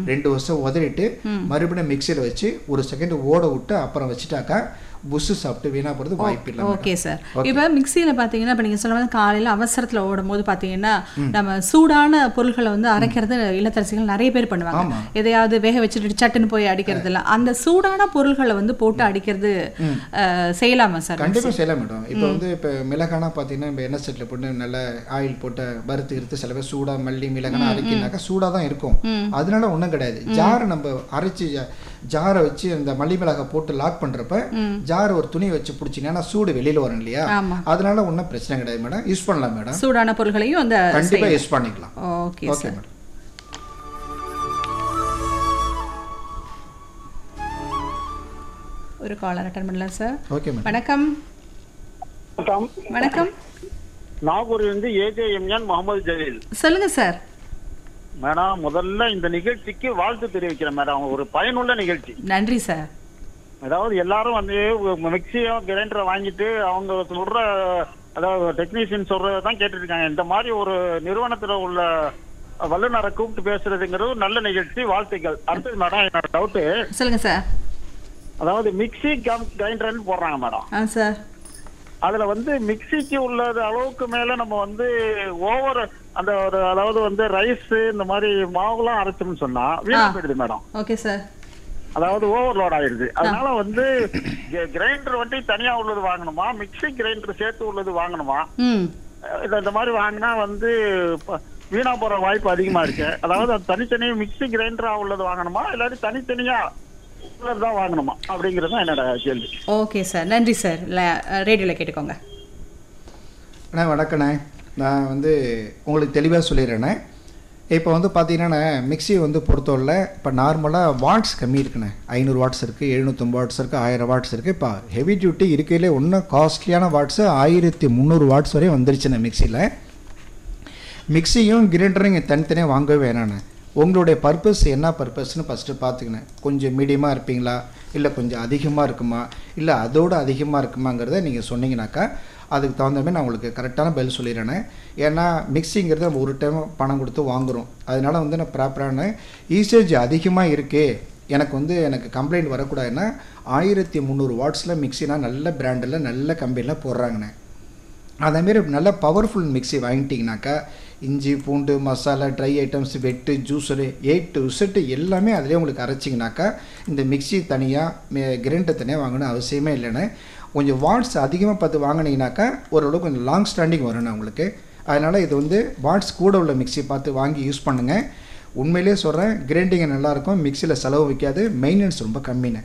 ரெண்டு வருஷம் உதறிட்டு மறுபடியும் மிக்சியில் வச்சு ஒரு செகண்ட் ஓட விட்டு அப்புறம் வச்சுட்டாக்கா புஷு சாப்பிட்டு வீணா போகிறது வாய்ப்பு இல்லை ஓகே சார் இப்போ மிக்சியில் பார்த்தீங்கன்னா இப்போ நீங்கள் சொல்ல மாதிரி காலையில் அவசரத்தில் ஓடும் போது பார்த்தீங்கன்னா நம்ம சூடான பொருள்களை வந்து அரைக்கிறது இல்லத்தரசிகள் நிறைய பேர் பண்ணுவாங்க எதையாவது வேக வச்சுட்டு சட்டுன்னு போய் அடிக்கிறது இல்ல அந்த சூடான பொருள்களை வந்து போட்டு அடிக்கிறது அஹ், செய்யலாமா சார் கண்டிப்பாக செய்யலாம் மேடம் இப்போ வந்து இப்போ மிளகானா பார்த்தீங்கன்னா இப்போ எண்ணெய் செட்டில் போட்டு நல்ல ஆயில் போட்டு வறுத்து கிறுத்து சில பேர் சூடாக மல்லி மிளகானா அரைக்கினாக்கா சூடாக தான் இருக்கும் அதனால ஒன்றும் கிடையாது ஜாரை நம்ம அரைச்சி ஜாரை வச்சு அந்த மல்லி மிளகாய் போட்டு லாக் பண்ணுறப்ப ஜார் ஒரு துணி வச்சு பிடிச்சிங்கன்னா சூடு வெளியில் வரும் இல்லையா ஆமா அதனால ஒன்றும் பிரச்சனை கிடையாது மேடம் யூஸ் பண்ணலாம் மேடம் சூடான பொருள்களையும் அந்த கண்டிப்பாக யூஸ் பண்ணிக்கலாம் ஓகே ஓகே மேடம் ஒரு காலர் அட்டன் பண்ணலாம் சார் ஓகே மேடம் வணக்கம் வணக்கம் வணக்கம் நாகூரிலிருந்து ஏஜேஎம்என் முகமது ஜலீல் சொல்லுங்க சார் மேடம் முதல்ல இந்த நிகழ்ச்சிக்கு வாழ்த்து தெரிவிக்கிறேன் மேடம் ஒரு பயனுள்ள நிகழ்ச்சி நன்றி சார் அதாவது எல்லாரும் வந்து மிக்சியோ கிரைண்டரை வாங்கிட்டு அவங்க சொல்ற அதாவது டெக்னீஷியன் சொல்றதை தான் கேட்டுட்டு இருக்காங்க இந்த மாதிரி ஒரு நிறுவனத்துல உள்ள வல்லுநரை கூப்பிட்டு பேசுறதுங்கிறது ஒரு நல்ல நிகழ்ச்சி வாழ்த்துக்கள் அடுத்தது மேடம் என்னோட டவுட்டு சொல்லுங்க சார் அதாவது மிக்சி கிரைண்டர்னு போடுறாங்க மேடம் ஆ சார் அதுல வந்து மிக்சிக்கு உள்ளது அளவுக்கு மேல நம்ம வந்து ஓவர் அந்த ஒரு அதாவது வந்து ரைஸ் இந்த மாதிரி மாவுலாம் அரைச்சோம்னு சொன்னா வீணா போயிடுது மேடம் ஓகே சார் அதாவது ஓவர்லோட் ஆயிடுது அதனால வந்து கிரைண்டர் வண்டி தனியா உள்ளது வாங்கணுமா மிக்ஸி கிரைண்டர் சேர்த்து உள்ளது வாங்கணுமா ம் அஹ் இந்த இந்த மாதிரி வாங்கினா வந்து ப- வீணா போற வாய்ப்பு அதிகமா இருக்கு அதாவது அது தனித்தனி மிக்ஸி கிரைண்டரா உள்ளது வாங்கணுமா இல்லாட்டி தனித்தனியா உள்ளதுதான் வாங்கணுமா அப்படிங்கிறது தான் என்னோட கேள்வி ஓகே சார் நன்றி சார் ரேடியோவில் கேட்டுக்கோங்க அண்ணா வணக்கண்ணே நான் வந்து உங்களுக்கு தெளிவாக சொல்லிடுறேண்ணே இப்போ வந்து பார்த்தீங்கன்னா மிக்ஸி வந்து பொறுத்தவரையில் இப்போ நார்மலாக வாட்ஸ் கம்மி இருக்குண்ணே ஐநூறு வாட்ஸ் இருக்குது எழுநூற்றம்பது வாட்ஸ் இருக்குது ஆயிரம் வாட்ஸ் இருக்குது இப்போ ஹெவி டியூட்டி இருக்கையிலே இன்னும் காஸ்ட்லியான வாட்ஸு ஆயிரத்தி முந்நூறு வாட்ஸ் வரையும் வந்துருச்சுண்ணே மிக்சியில் மிக்சியும் கிரைண்டரும் இங்கே தனித்தனியாக வாங்கவே வேணாண்ணே உங்களுடைய பர்பஸ் என்ன பர்பஸ்னு ஃபஸ்ட்டு பார்த்துக்கினேன் கொஞ்சம் மீடியமாக இருப்பீங்களா இல்லை கொஞ்சம் அதிகமாக இருக்குமா இல்லை அதோட அதிகமாக இருக்குமாங்கிறத நீங்கள் சொன்னீங்கனாக்கா அதுக்கு தகுந்த மாதிரி நான் உங்களுக்கு கரெக்டான பதில் சொல்லிடுறேனே ஏன்னா மிக்சிங்கிறத நம்ம ஒரு டைம் பணம் கொடுத்து வாங்குகிறோம் அதனால வந்து நான் ப்ராப்பரான ஈசேஜ் அதிகமாக இருக்கே எனக்கு வந்து எனக்கு கம்ப்ளைண்ட் வரக்கூடாதுன்னா ஆயிரத்தி முந்நூறு வாட்ஸில் மிக்சினா நல்ல பிராண்டில் நல்ல கம்பெனியில் போடுறாங்கண்ணே அதேமாரி நல்ல பவர்ஃபுல் மிக்ஸி வாங்கிட்டீங்கனாக்கா இஞ்சி பூண்டு மசாலா ட்ரை ஐட்டம்ஸ் வெட்டு ஜூஸரு ஏ டு இசட்டு எல்லாமே அதிலே உங்களுக்கு அரைச்சிங்கனாக்கா இந்த மிக்ஸி தனியாக கிரைண்டர் தனியாக வாங்கணும் அவசியமே இல்லைன்னு கொஞ்சம் வாட்ஸ் அதிகமாக பார்த்து வாங்கினீங்கனாக்கா ஓரளவுக்கு கொஞ்சம் லாங் ஸ்டாண்டிங் வரும்ண்ணே உங்களுக்கு அதனால் இது வந்து வாட்ஸ் கூட உள்ள மிக்ஸி பார்த்து வாங்கி யூஸ் பண்ணுங்கள் உண்மையிலே சொல்கிறேன் கிரைண்டிங் நல்லாயிருக்கும் மிக்சியில் செலவு வைக்காது மெயின்டெனன்ஸ் ரொம்ப கம்மிண்ணே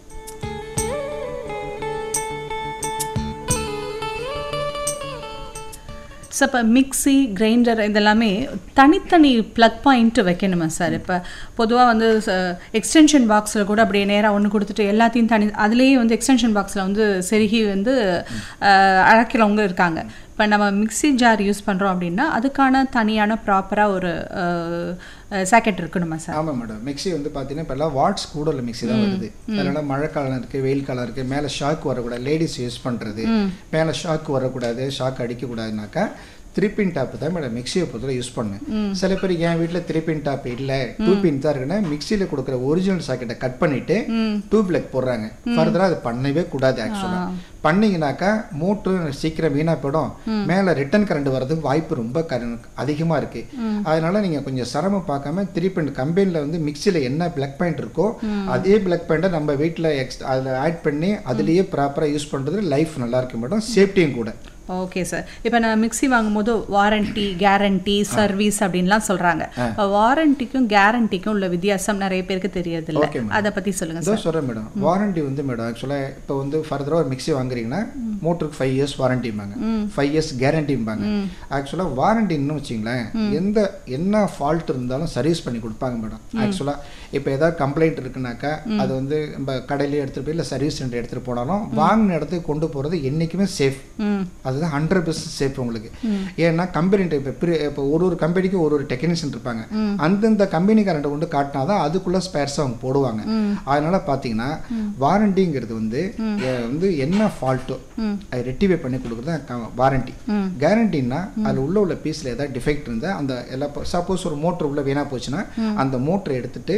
சார் இப்போ மிக்ஸி கிரைண்டர் இதெல்லாமே தனித்தனி ப்ளக் பாயிண்ட் வைக்கணுமா சார் இப்போ பொதுவாக வந்து எக்ஸ்டென்ஷன் பாக்ஸில் கூட அப்படியே நேராக ஒன்று கொடுத்துட்டு எல்லாத்தையும் தனி அதுலேயே வந்து எக்ஸ்டென்ஷன் பாக்ஸில் வந்து செருகி வந்து அஹ், அழைக்கிறவங்க இருக்காங்க இப்போ நம்ம மிக்ஸி ஜார் யூஸ் பண்ணுறோம் அப்படின்னா அதுக்கான தனியான ப்ராப்பராக ஒரு சாக்கெட் இருக்கணுமா சார் ஆமாம் மேடம் மிக்ஸி வந்து பார்த்தீங்கன்னா இப்போல்லாம் வாட்ஸ் கூட உள்ள மிக்ஸி தான் வருது அதனால் மழை காலம் இருக்குது வெயில் காலம் இருக்குது மேலே ஷாக் வரக்கூடாது லேடிஸ் யூஸ் பண்ணுறது மேலே ஷாக் வரக்கூடாது ஷாக் அடிக்கக்கூடாதுனாக்கா த்ரீ பின் டாப் தான் மேடம் மிக்ஸியை பொறுத்தவரை யூஸ் பண்ணேன் சில பேர் என் வீட்டில் த்ரீ பின் டாப் இல்லை டூ பின் தான் இருக்குன்னா மிக்ஸியில் கொடுக்குற ஒரிஜினல் சாக்கெட்டை கட் பண்ணிட்டு டூ பிளக் போடுறாங்க ஃபர்தராக அது பண்ணவே கூடாது ஆக்சுவலாக பண்ணீங்கனாக்கா மோட்ரு சீக்கிரம் வீணாக போயிடும் மேலே ரிட்டர்ன் கரண்ட் வர்றதுக்கு வாய்ப்பு ரொம்ப அதிகமாக இருக்கு அதனால நீங்கள் கொஞ்சம் சிரமம் பார்க்காம த்ரீ பின் கம்பெனியில் வந்து மிக்சியில் என்ன பிளக் பாயிண்ட் இருக்கோ அதே பிளக் பாயிண்ட்டை நம்ம வீட்டில் எக்ஸ் அதில் ஆட் பண்ணி அதுலேயே ப்ராப்பராக யூஸ் பண்ணுறது லைஃப் நல்லா இருக்க மேடம் சேஃப்டியும் கூட ஓகே சார் இப்போ நான் மிக்ஸி வாங்கும்போது வாரண்டி கேரண்டி சர்வீஸ் அப்படின்லாம் சொல்கிறாங்க வாரண்டிக்கும் கேரண்டிக்கும் உள்ள வித்தியாசம் நிறைய பேருக்கு தெரியறதில்ல Okay, madam. அதை பற்றி சொல்லுங்கள் இதோ சொல்கிறேன் மேடம் வாரண்டி வந்து மேடம் ஆக்சுவலாக இப்போ வந்து ஃபர்தராக ஒரு மிக்ஸி வாங்குறீங்கன்னா மோட்டருக்கு ஃபைவ் இயர்ஸ் வாரண்டிம்பாங்க ஃபைவ் இயர்ஸ் கேரண்டிம்பாங்க ஆக்சுவலாக வாரண்டின்னு வச்சிங்களேன் எந்த என்ன ஃபால்ட் இருந்தாலும் சர்வீஸ் பண்ணி கொடுப்பாங்க மேடம் ஆக்சுவலாக இப்போ ஏதாவது கம்ப்ளைண்ட் இருக்குனாக்கா அது வந்து நம்ம கடையிலேயே எடுத்துகிட்டு போய் இல்லை சர்வீஸ் சென்டர் எடுத்துகிட்டு போனாலும் வாங்கின இடத்துக்கு கொண்டு போகிறது என்றைக்குமே சேஃப் ம் அதுதான் ஹண்ட்ரட் பர்சன்ட் சேஃப் உங்களுக்கு ஏன்னா கம்பெனி இப்போ இப்போ ஒரு ஒரு கம்பெனிக்கு ஒரு ஒரு டெக்னீஷியன் இருப்பாங்க அந்தந்த கம்பெனிக்காரன்ட்ட கொண்டு காட்டினா தான் அதுக்குள்ள ஸ்பேர்ஸ் அவங்க போடுவாங்க அதனால பார்த்தீங்கன்னா வாரண்டிங்கிறது வந்து எ- வந்து என்ன ஃபால்ட்டோ அதை ரெட்டிஃபை பண்ணி கொடுக்குறது வாரண்டி கேரண்டின்னா அதில் உள்ள உள்ள பீஸில் ஏதாவது டிஃபெக்ட் இருந்தால் அந்த எல்லா சப்போஸ் ஒரு மோட்டர் உள்ள வீணாக போச்சுன்னா அந்த மோட்டரை எடுத்துட்டு